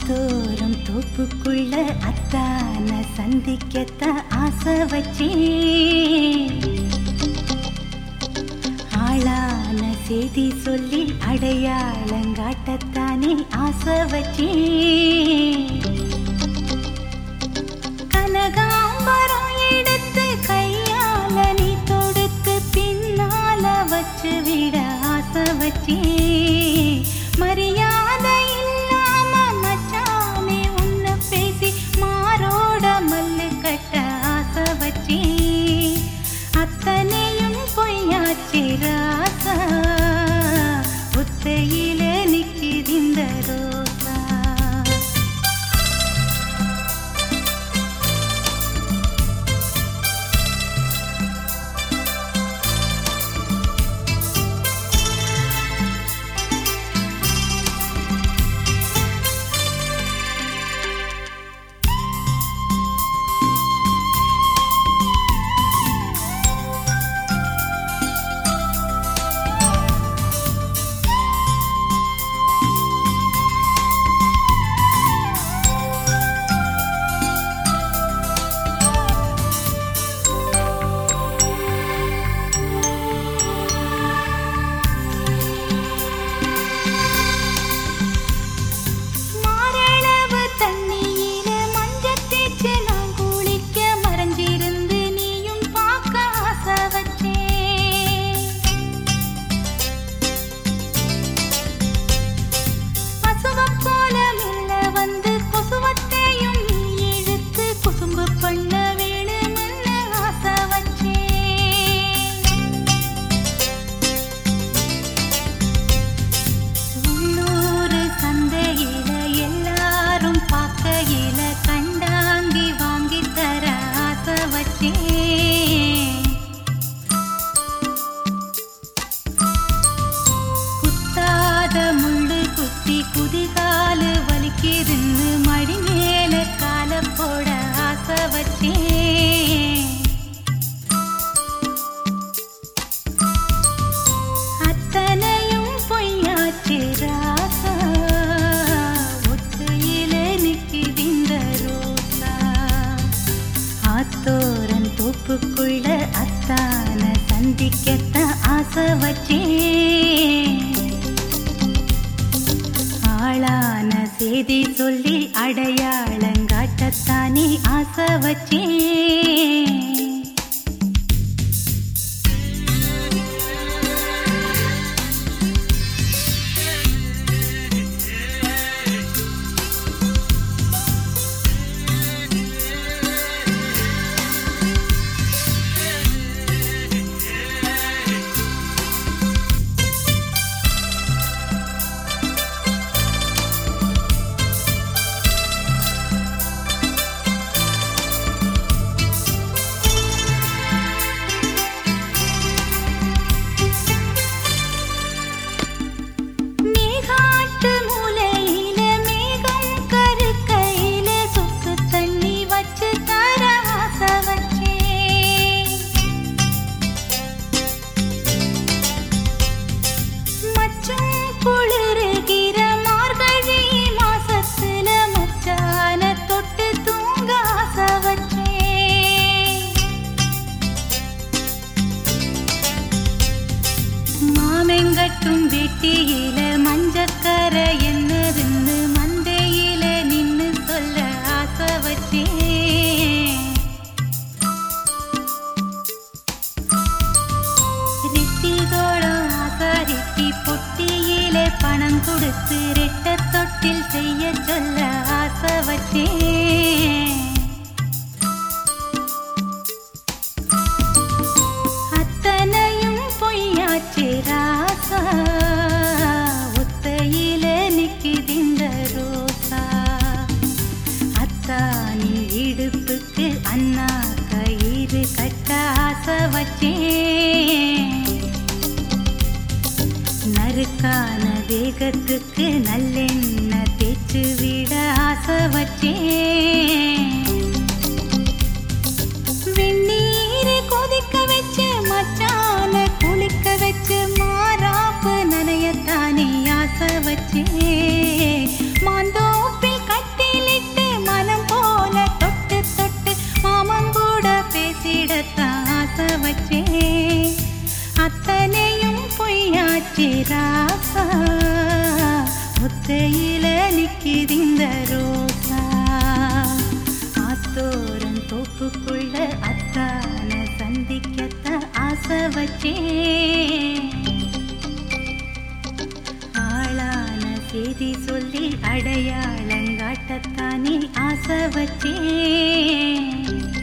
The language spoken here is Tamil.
ஆத்தோரம் தோப்புக்குள்ள அத்தான சந்திக்கத்தான் ஆசை வச்சே ஆளான செய்தி சொல்லி அடையாளங்காட்டத்தானே ஆசை வச்சே கனகாம்பரம் எடுத்து கையால நீ தொடுத்து பின்னால வச்சு விட ஆசை வச்சே மரியாதை இல்லாம மச்சானே உன்னை பேசி மாரோட மல்லு கட்ட ஆசை வச்சே அத்தனையும் பொய்யாச்சி ராசா ஒத்தையில நிக்கிதிந்த ரோசா மாரளவு தண்ணியில மஞ்சள் தேய்ச்சு நான் குளிக்க மறைஞ்சிருந்து நீயும் பார்க்க ஆசை வச்சேன் பசுவப் போல மெல்ல வந்து கொசுவத்தையும் நீ இழுத்து குசும்பு பண்ண வேணுமென்னு ஆசை வச்சேன் உள்ளூர் சந்தையில எல்லாரும் பார்க்கையில கண்டாங்கி வாங்கி தர ஆசை வச்சேன் குத்தாத முள்ளு குத்தி குதிகாலு வலிக்கிருந்து மடி மேல கால போட ஆசை வச்சேன் அத்தனையும் பொய்யாச்சு ராசா ஒத்தையில நிக்கிதிந்த ரோசா ஆத்தோரன் தோப்புக்குள்ள அத்தான சந்திக்கத்தான் ஆசை வச்சேன் ஆளான செய்தி சொல்லி அடையாளங்காட்டத்தானே ஆசை வச்சேன் மேகாட்டு மூலையில மேகம் கருக்கையில சொத்து தண்ணி வச்சு தர ஆசை வச்சேன் மச்சும் குளிருகிற மார்கழி மாசத்துல மச்சான தொட்டு தூங்க ஆசை வச்சேன் மாமெங்கட்டும் வெட்டியில மஞ்சக்கர என்னதுன்னு மந்தையில நின்னு சொல்ல ஆசை வச்சேன் ரிட்டிதோളം ஆசாரிக்கு பொட்டியில பணம் கொடுத்து ரெட்ட தொட்டில் செய்ய சொல்ல ஆசை வச்சேன் அத்தனையும் பொய்யாச்சு ராசா ஒத்தையில நிக்கிதிந்த ரோசா அத்தானின் இடுப்புக்கு அண்ணா கயிறு கட்ட ஆசை வச்சேன் நறுக்கான தேகத்துக்கு நல்லெண்ணெய் தேய்ச்சு விட ஆசை வச்சேன் வெந்நீரை கொதிக்க வச்சு மச்சான குளிக்க வச்சு மாறாப்பு நனையத்தானே ஆசை வச்சே மாந்தோப்பில் கட்டி அத்தனையும் பொய்யாச்சி ராசா முத்தையில நிக்கிதிந்த ரோசா ஆத்தோரம் தோப்புக்குள்ள அத்தான சந்திக்கத்த ஆசை வச்சேன் ஆளான செய்தி சொல்லி அடையாளங்காட்டத்தானே ஆசை வச்சேன்